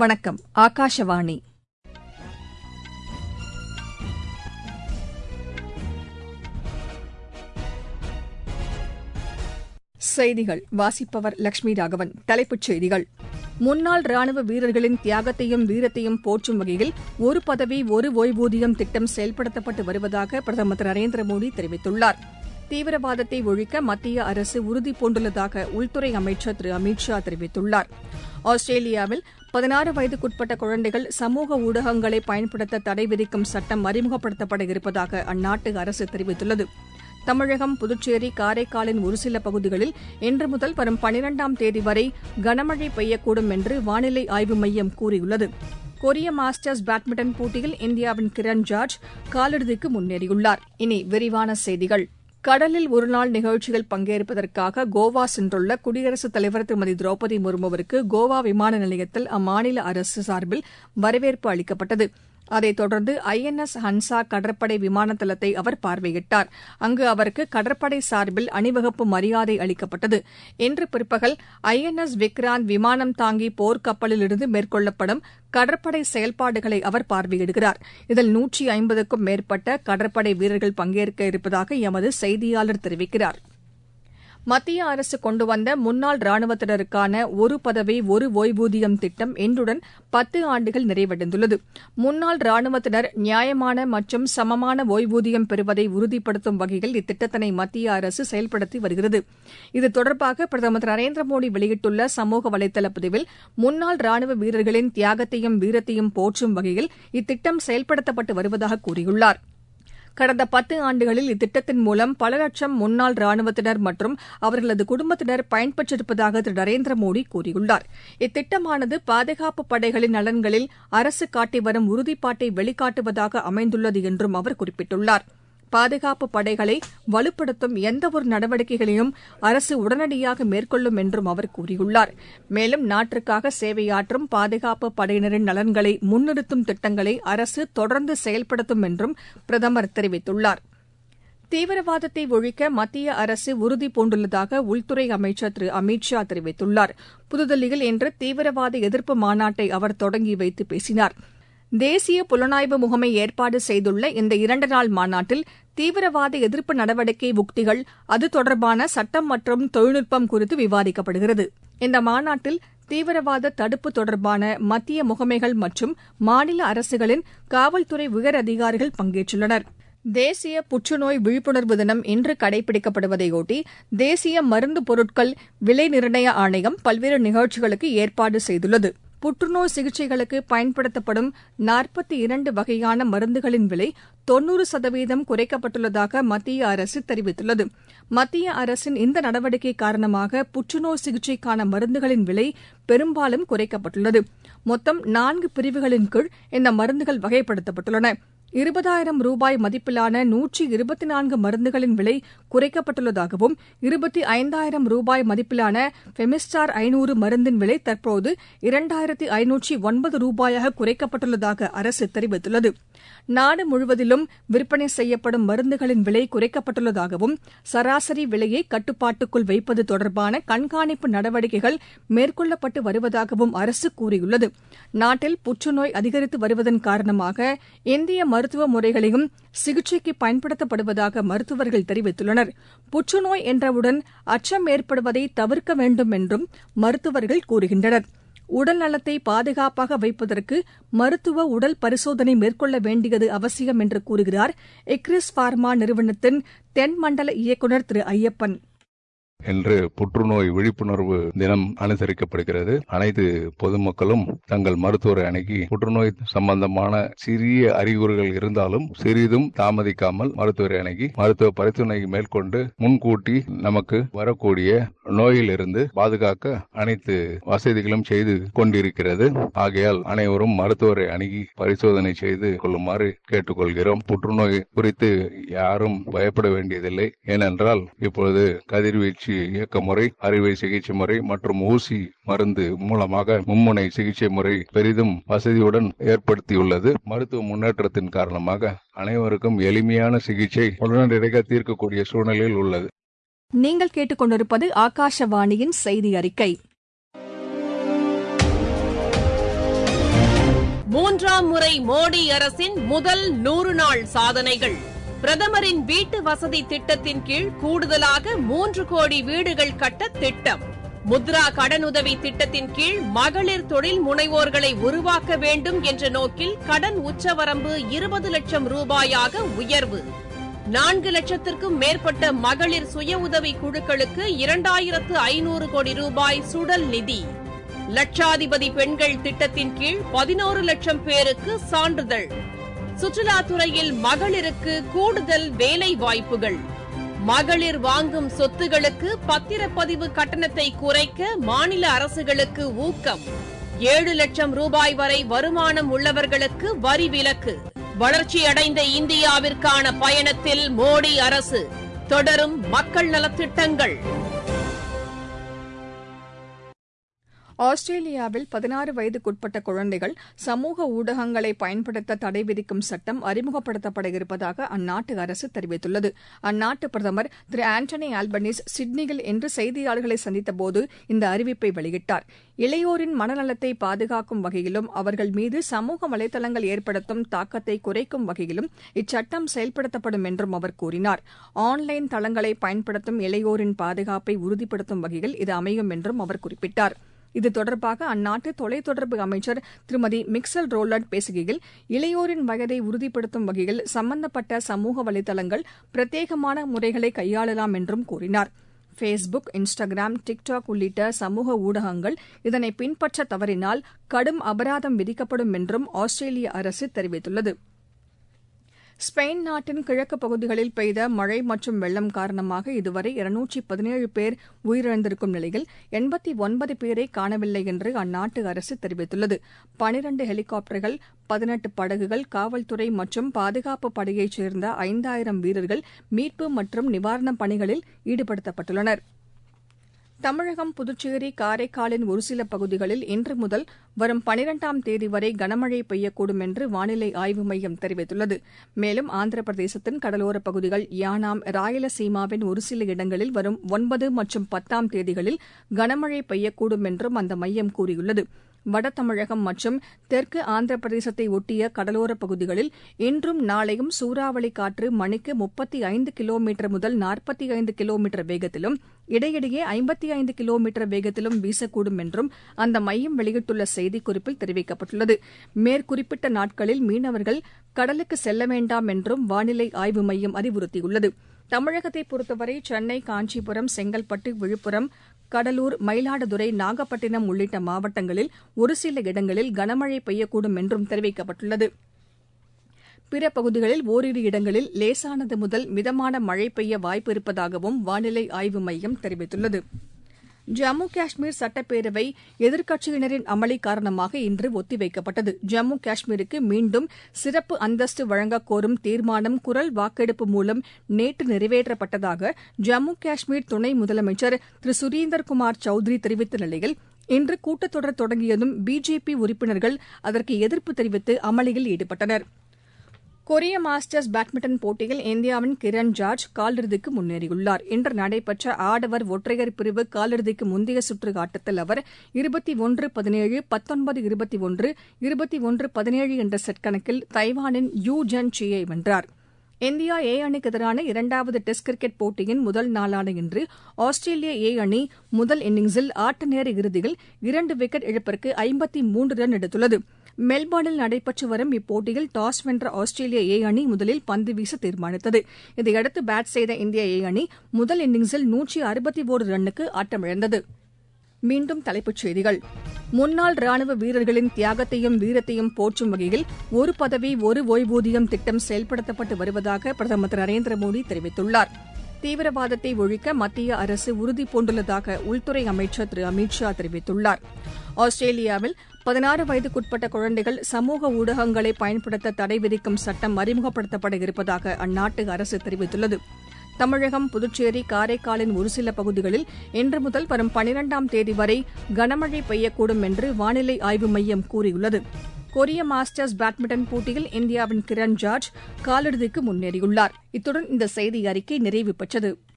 வணக்கம் ஆகாஷவாணி செய்திகள் வாசிப்பவர் லட்சுமி ராகவன் தலைப்புச் செய்திகள் முன்னாள் ராணுவ வீரர்களின் தியாகத்தையும் வீரத்தையும் போற்றும் வகையில் ஒரு பதவி ஒரு ஓய்வூதியம் திட்டம் செயல்படுத்தப்பட்டு வருவதாக பிரதமர் திரு நரேந்திர மோடி தெரிவித்துள்ளார் தீவிரவாதத்தை ஒழிக்க மத்திய அரசு உறுதி பூண்டுள்ளதாக உள்துறை அமைச்சர் திரு அமித் ஷா தெரிவித்துள்ளார் ஆஸ்திரேலியாவில் பதினாறு வயதுக்குட்பட்ட குழந்தைகள் சமூக ஊடகங்களை பயன்படுத்த தடை விதிக்கும் சட்டம் அறிமுகப்படுத்தப்பட இருப்பதாக அந்நாட்டு அரசு தெரிவித்துள்ளது தமிழகம் புதுச்சேரி காரைக்காலின் ஒருசில பகுதிகளில் இன்று முதல் வரும் பனிரெண்டாம் தேதி வரை கனமழை பெய்யக்கூடும் என்று வானிலை ஆய்வு மையம் கூறியுள்ளது கொரிய மாஸ்டர்ஸ் பேட்மிண்டன் போட்டியில் இந்தியாவின் கிரண் ஜார்ஜ் காலிறுதிக்கு முன்னேறியுள்ளார் இனி விரிவான செய்திகள் கடலில் ஒருநாள் நிகழ்ச்சியில் பங்கேற்பதற்காக கோவா சென்றுள்ள குடியரசுத் தலைவர் திருமதி திரௌபதி முர்முவிற்கு கோவா விமான நிலையத்தில் அம்மாநில அரசு சார்பில் வரவேற்பு அளிக்கப்பட்டது அதைத் தொடர்ந்து ஐ என் எஸ் ஹன்சா கடற்படை விமான தளத்தை அவர் பார்வையிட்டார் அங்கு அவருக்கு கடற்படை சார்பில் அணிவகுப்பு மரியாதை அளிக்கப்பட்டது இன்று பிற்பகல் ஐ என் எஸ் விக்ராந்த் விமானம் தாங்கி போர்க்கப்பலிலிருந்து மேற்கொள்ளப்படும் கடற்படை செயல்பாடுகளை அவர் பார்வையிடுகிறார் இதில் நூற்றி ஐம்பதுக்கும் மேற்பட்ட கடற்படை வீரர்கள் பங்கேற்க இருப்பதாக எமது செய்தியாளர் தெரிவிக்கிறார் மத்திய அரசு கொண்டு வந்த முன்னாள் ராணுவத்தினருக்கான ஒரு பதவி ஒரு ஓய்வூதியம் திட்டம் இன்றுடன் பத்து ஆண்டுகள் நிறைவடைந்துள்ளது முன்னாள் ராணுவத்தினர் நியாயமான மற்றும் சமமான ஓய்வூதியம் பெறுவதை உறுதிப்படுத்தும் வகையில் இத்திட்டத்தினை மத்திய அரசு செயல்படுத்தி வருகிறது இது தொடர்பாக பிரதமர் திரு நரேந்திர மோடி வெளியிட்டுள்ள சமூக வலைதள பதிவில் முன்னாள் ராணுவ வீரர்களின் தியாகத்தையும் வீரத்தையும் போற்றும் வகையில் இத்திட்டம் செயல்படுத்தப்பட்டு வருவதாக கூறியுள்ளாா் கடந்த பத்து ஆண்டுகளில் இத்திட்டத்தின் மூலம் பல லட்சம் முன்னாள் ராணுவத்தினர் மற்றும் அவர்களது குடும்பத்தினர் பயன்பெற்றிருப்பதாக திரு நரேந்திர மோடி கூறியுள்ளார் இத்திட்டமானது பாதுகாப்பு படைகளின் நலன்களில் அரசு காட்டி வரும் உறுதிப்பாட்டை வெளிக்காட்டுவதாக அமைந்துள்ளது என்றும் அவர் குறிப்பிட்டுள்ளார் பாதுகாப்பு படைகளை வலுப்படுத்தும் எந்தவொரு நடவடிக்கைகளையும் அரசு உடனடியாக மேற்கொள்ளும் என்றும் அவர் கூறியுள்ளார் மேலும் நாட்டிற்காக சேவையாற்றும் பாதுகாப்பு படையினரின் நலன்களை முன்னிறுத்தும் திட்டங்களை அரசு தொடர்ந்து செயல்படுத்தும் என்றும் பிரதமர் தெரிவித்துள்ளார் தீவிரவாதத்தை ஒழிக்க மத்திய அரசு உறுதி பூண்டுள்ளதாக உள்துறை அமைச்சர் திரு அமித் ஷா தெரிவித்துள்ளார் புதுதில்லியில் இன்று தீவிரவாத எதிர்ப்பு மாநாட்டை அவர் தொடங்கி வைத்து பேசினார் தேசிய புலனாய்வு முகமை ஏற்பாடு செய்துள்ள இந்த இரண்டு நாள் மாநாட்டில் தீவிரவாத எதிர்ப்பு நடவடிக்கை உக்திகள் அது தொடர்பான சட்டம் மற்றும் தொழில்நுட்பம் குறித்து விவாதிக்கப்படுகிறது இந்த மாநாட்டில் தீவிரவாத தடுப்பு தொடர்பான மத்திய முகமைகள் மற்றும் மாநில அரசுகளின் காவல்துறை உயர் அதிகாரிகள் பங்கேற்றுள்ளனர் தேசிய புற்றுநோய் விழிப்புணர்வு தினம் இன்று கடைபிடிக்கப்படுவதையொட்டி தேசிய மருந்து பொருட்கள் விலை நிர்ணய ஆணையம் பல்வேறு நிகழ்ச்சிகளுக்கு ஏற்பாடு செய்துள்ளது புற்றுநோய் சிகிச்சைகளுக்கு பயன்படுத்தப்படும் நாற்பத்தி இரண்டு வகையான மருந்துகளின் விலை தொன்னூறு சதவீதம் குறைக்கப்பட்டுள்ளதாக மத்திய அரசு தெரிவித்துள்ளது மத்திய அரசின் இந்த நடவடிக்கை காரணமாக புற்றுநோய் சிகிச்சைக்கான மருந்துகளின் விலை பெரும்பாலும் குறைக்கப்பட்டுள்ளது மொத்தம் நான்கு பிரிவுகளின் கீழ் இந்த மருந்துகள் வகைப்படுத்தப்பட்டுள்ளன இருபதாயிரம் ரூபாய் மதிப்பிலான நூற்றி இருபத்தி நான்கு மருந்துகளின் விலை குறைக்கப்பட்டுள்ளதாகவும் இருபத்தி ஐந்தாயிரம் ரூபாய் மதிப்பிலான ஃபெமிஸ்டார் ஐநூறு மருந்தின் விலை தற்போது இரண்டாயிரத்தி ஐநூற்றி ஒன்பது ரூபாயாக குறைக்கப்பட்டுள்ளதாக அரசு தெரிவித்துள்ளது நாடு முழுவதிலும் விற்பனை செய்யப்படும் மருந்துகளின் விலை குறைக்கப்பட்டுள்ளதாகவும் சராசரி விலையை கட்டுப்பாட்டுக்குள் வைப்பது தொடர்பான கண்காணிப்பு நடவடிக்கைகள் மேற்கொள்ளப்பட்டு வருவதாகவும் அரசு கூறியுள்ளது நாட்டில் புற்றுநோய் அதிகரித்து வருவதன் காரணமாக இந்திய மருத்துவ முறைகளையும் சிகிச்சைக்கு பயன்படுத்தப்படுவதாக மருத்துவர்கள் தெரிவித்துள்ளனர் புற்றுநோய் என்றவுடன் அச்சம் ஏற்படுவதை தவிர்க்க வேண்டும் என்றும் மருத்துவர்கள் கூறுகின்றனர் உடல் நலத்தை பாதுகாப்பாக வைப்பதற்கு மருத்துவ உடல் பரிசோதனை மேற்கொள்ள வேண்டியது அவசியம் என்று கூறுகிறார் எக்ரிஸ் பார்மா நிறுவனத்தின் தென் மண்டல இயக்குநர் திரு ஐயப்பன் இன்று புற்றுநோய் விழிப்புணர்வு தினம் அனுசரிக்கப்படுகிறது அனைத்து பொதுமக்களும் தங்கள் மருத்துவரை அணுகி புற்றுநோய் சம்பந்தமான சிறிய அறிகுறிகள் இருந்தாலும் சிறிதும் தாமதிக்காமல் மருத்துவரை அணுகி மருத்துவ பரிசோதனை மேற்கொண்டு முன்கூட்டி நமக்கு வரக்கூடிய நோயிலிருந்து பாதுகாக்க அனைத்து வசதிகளும் செய்து கொண்டிருக்கிறது ஆகையால் அனைவரும் மருத்துவரை அணுகி பரிசோதனை செய்து கொள்ளுமாறு கேட்டுக்கொள்கிறோம் புற்றுநோய் குறித்து யாரும் பயப்பட வேண்டியதில்லை ஏனென்றால் இப்பொழுது கதிர்வீச்சு இயக்க முறை அறுவை சிகிச்சை முறை மற்றும் ஊசி மருந்து மூலமாக மும்முனை சிகிச்சை முறை பெரிதும் வசதியுடன் ஏற்படுத்தியுள்ளது மருத்துவ முன்னேற்றத்தின் காரணமாக அனைவருக்கும் எளிமையான சிகிச்சை உடனடியாக தீர்க்கக்கூடிய சூழ்நிலையில் உள்ளது நீங்கள் கேட்டுக்கொண்டிருப்பது ஆகாஷவாணியின் செய்தி அறிக்கை மூன்றாம் முறை மோடி அரசின் முதல் நூறு நாள் சாதனைகள் பிரதமரின் வீட்டு வசதி திட்டத்தின் கீழ் கூடுதலாக மூன்று கோடி வீடுகள் கட்ட திட்டம் முத்ரா கடனுதவி திட்டத்தின் கீழ் மகளிர் தொழில் முனைவோர்களை உருவாக்க வேண்டும் என்ற நோக்கில் கடன் உச்சவரம்பு இருபது லட்சம் ரூபாயாக உயர்வு நான்கு லட்சத்திற்கும் மேற்பட்ட மகளிர் சுய உதவி குழுக்களுக்கு இரண்டாயிரத்து ஐநூறு கோடி ரூபாய் சுடல் நிதி லட்சாதிபதி பெண்கள் திட்டத்தின் கீழ் பதினோரு லட்சம் பேருக்கு சான்றிதழ் சுற்றுலாத்துறையில் மகளிருக்கு கூடுதல் வேலை வாய்ப்புகள் மகளிர் வாங்கும் சொத்துகளுக்கு பத்திரப்பதிவு கட்டணத்தை குறைக்க மாநில அரசுகளுக்கு ஊக்கம் ஏழு லட்சம் ரூபாய் வரை வருமானம் உள்ளவர்களுக்கு வரி விலக்கு வளர்ச்சியடைந்த இந்தியாவிற்கான பயணத்தில் மோடி அரசு தொடரும் மக்கள் நலத்திட்டங்கள் ஆஸ்திரேலியாவில் பதினாறு வயதுக்குட்பட்ட குழந்தைகள் சமூக ஊடகங்களை பயன்படுத்த தடை விதிக்கும் சட்டம் அறிமுகப்படுத்தப்பட இருப்பதாக அந்நாட்டு அரசு தெரிவித்துள்ளது அந்நாட்டு பிரதமர் திரு ஆண்டனி ஆல்பனீஸ் சிட்னியில் இன்று செய்தியாளர்களை சந்தித்தபோது இந்த அறிவிப்பை வெளியிட்டார் இளையோரின் மனநலத்தை பாதுகாக்கும் வகையிலும் அவர்கள் மீது சமூக வலைதளங்கள் ஏற்படுத்தும் தாக்கத்தை குறைக்கும் வகையிலும் இச்சட்டம் செயல்படுத்தப்படும் என்றும் அவர் கூறினார் ஆன்லைன் தளங்களை பயன்படுத்தும் இளையோரின் பாதுகாப்பை உறுதிப்படுத்தும் வகையில் இது அமையும் என்றும் அவர் குறிப்பிட்டார் இது தொடர்பாக அந்நாட்டு தொலைத்தொடர்பு அமைச்சர் திருமதி மிக்சல் ரோலண்ட் பேசுகையில் இளையோரின் வயதை உறுதிப்படுத்தும் வகையில் சம்பந்தப்பட்ட சமூக வலைதளங்கள் பிரத்யேகமான முறைகளை கையாளலாம் என்றும் கூறினார் ஃபேஸ்புக் இன்ஸ்டாகிராம் டிக்டாக் உள்ளிட்ட சமூக ஊடகங்கள் இதனை பின்பற்ற தவறினால் கடும் அபராதம் விதிக்கப்படும் என்றும் ஆஸ்திரேலிய அரசு தெரிவித்துள்ளது ஸ்பெயின் நாட்டின் கிழக்கு பகுதிகளில் பெய்த மழை மற்றும் வெள்ளம் காரணமாக இதுவரை இருநூற்றி பதினேழு பேர் உயிரிழந்திருக்கும் நிலையில் எண்பத்தி ஒன்பது பேரை காணவில்லை என்று அந்நாட்டு அரசு தெரிவித்துள்ளது பனிரண்டு ஹெலிகாப்டர்கள் பதினெட்டு படகுகள் காவல்துறை மற்றும் பாதுகாப்பு படையைச் சேர்ந்த ஐந்தாயிரம் வீரர்கள் மீட்பு மற்றும் நிவாரணப் பணிகளில் ஈடுபடுத்தப்பட்டுள்ளனா் தமிழகம் புதுச்சேரி காரைக்காலின் ஒரு சில பகுதிகளில் இன்று முதல் வரும் பனிரெண்டாம் தேதி வரை கனமழை பெய்யக்கூடும் என்று வானிலை ஆய்வு மையம் தெரிவித்துள்ளது மேலும் ஆந்திர பிரதேசத்தின் கடலோரப் பகுதிகள் யானாம் ராயலசீமாவின் ஒரு சில இடங்களில் வரும் ஒன்பது மற்றும் பத்தாம் தேதிகளில் கனமழை பெய்யக்கூடும் என்றும் அந்த மையம் கூறியுள்ளது வட தமிழகம் மற்றும் தெற்கு ஆந்திர பிரதேசத்தை ஒட்டிய கடலோரப் பகுதிகளில் இன்றும் நாளையும் சூறாவளி காற்று மணிக்கு முப்பத்தி ஐந்து கிலோமீட்டர் முதல் நாற்பத்தி ஐந்து கிலோமீட்டர் வேகத்திலும் இடையிடையே ஐம்பத்தி ஐந்து கிலோமீட்டர் வேகத்திலும் வீசக்கூடும் என்றும் அந்த மையம் வெளியிட்டுள்ள செய்திக்குறிப்பில் தெரிவிக்கப்பட்டுள்ளது மேற்குறிப்பிட்ட நாட்களில் மீனவர்கள் கடலுக்கு செல்ல வேண்டாம் என்றும் வானிலை ஆய்வு மையம் அறிவுறுத்தியுள்ளது தமிழகத்தை பொறுத்தவரை சென்னை காஞ்சிபுரம் செங்கல்பட்டு விழுப்புரம் கடலூர் மயிலாடுதுறை நாகப்பட்டினம் உள்ளிட்ட மாவட்டங்களில் ஒரு சில இடங்களில் கனமழை பெய்யக்கூடும் என்றும் தெரிவிக்கப்பட்டுள்ளது பிற பகுதிகளில் ஓரிரு இடங்களில் லேசானது முதல் மிதமான மழை பெய்ய வாய்ப்பு இருப்பதாகவும் வானிலை ஆய்வு மையம் தெரிவித்துள்ளது ஜம்மு காஷ்மீர் சட்டப்பேரவை எதிர்க்கட்சியினரின் அமளி காரணமாக இன்று ஒத்திவைக்கப்பட்டது ஜம்மு காஷ்மீருக்கு மீண்டும் சிறப்பு அந்தஸ்து வழங்கக் கோரும் தீர்மானம் குரல் வாக்கெடுப்பு மூலம் நேற்று நிறைவேற்றப்பட்டதாக ஜம்மு காஷ்மீர் துணை முதலமைச்சர் திரு சுரீந்தர்குமார் சௌத்ரி தெரிவித்த நிலையில் இன்று கூட்டத்தொடர் தொடங்கியதும் பிஜேபி உறுப்பினர்கள் அதற்கு எதிர்ப்பு தெரிவித்து அமளியில் ஈடுபட்டனா் கொரிய மாஸ்டர்ஸ் பேட்மிண்டன் போட்டியில் இந்தியாவின் கிரண் ஜார்ஜ் காலிறுதிக்கு முன்னேறியுள்ளார் இன்று நடைபெற்ற ஆடவர் ஒற்றையர் பிரிவு காலிறுதிக்கு முந்தைய சுற்று ஆட்டத்தில் அவர் இருபத்தி ஒன்று பதினேழு பத்தொன்பது இருபத்தி ஒன்று இருபத்தி ஒன்று பதினேழு என்ற செட் கணக்கில் தைவானின் யூ ஜன் சியை வென்றார் இந்தியா ஏ அணிக்கு எதிரான இரண்டாவது டெஸ்ட் கிரிக்கெட் போட்டியின் முதல் நாளான இன்று ஆஸ்திரேலிய ஏ அணி முதல் இன்னிங்ஸில் ஆட்ட நேர இறுதியில் இரண்டு விக்கெட் இழப்பிற்கு ஐம்பத்தி மூன்று ரன் எடுத்துள்ளது மெல்பர்னில் நடைபெற்று வரும் இப்போட்டியில் டாஸ் வென்ற ஆஸ்திரேலிய ஏ அணி முதலில் பந்து வீச தீர்மானித்தது இதையடுத்து பேட் செய்த இந்திய ஏ அணி முதல் இன்னிங்ஸில் நூற்றி அறுபத்தி ஒரு ரன்னுக்கு ஆட்டமிழந்தது மீண்டும் தலைப்புச் செய்திகள் முன்னாள் ராணுவ வீரர்களின் தியாகத்தையும் வீரத்தையும் போற்றும் வகையில் ஒரு பதவி ஒரு ஓய்வூதியம் திட்டம் செயல்படுத்தப்பட்டு வருவதாக பிரதமர் திரு நரேந்திர மோடி தெரிவித்துள்ளார் தீவிரவாதத்தை ஒழிக்க மத்திய அரசு உறுதி பூண்டுள்ளதாக உள்துறை அமைச்சர் திரு அமித் ஷா தெரிவித்துள்ளார் ஆஸ்திரேலியாவில் பதினாறு வயதுக்குட்பட்ட குழந்தைகள் சமூக ஊடகங்களை பயன்படுத்த தடை விதிக்கும் சட்டம் அறிமுகப்படுத்தப்பட இருப்பதாக அந்நாட்டு அரசு தெரிவித்துள்ளது தமிழகம் புதுச்சேரி காரைக்காலின் ஒரு சில பகுதிகளில் இன்று முதல் வரும் பனிரெண்டாம் தேதி வரை கனமழை பெய்யக்கூடும் என்று வானிலை ஆய்வு மையம் கூறியுள்ளது கொரிய மாஸ்டர்ஸ் பேட்மிண்டன் போட்டியில் இந்தியாவின் கிரண் ஜார்ஜ் காலிறுதிக்கு முன்னேறியுள்ளார் இத்துடன் இந்த செய்தி அறிக்கை நிறைவு பெற்றது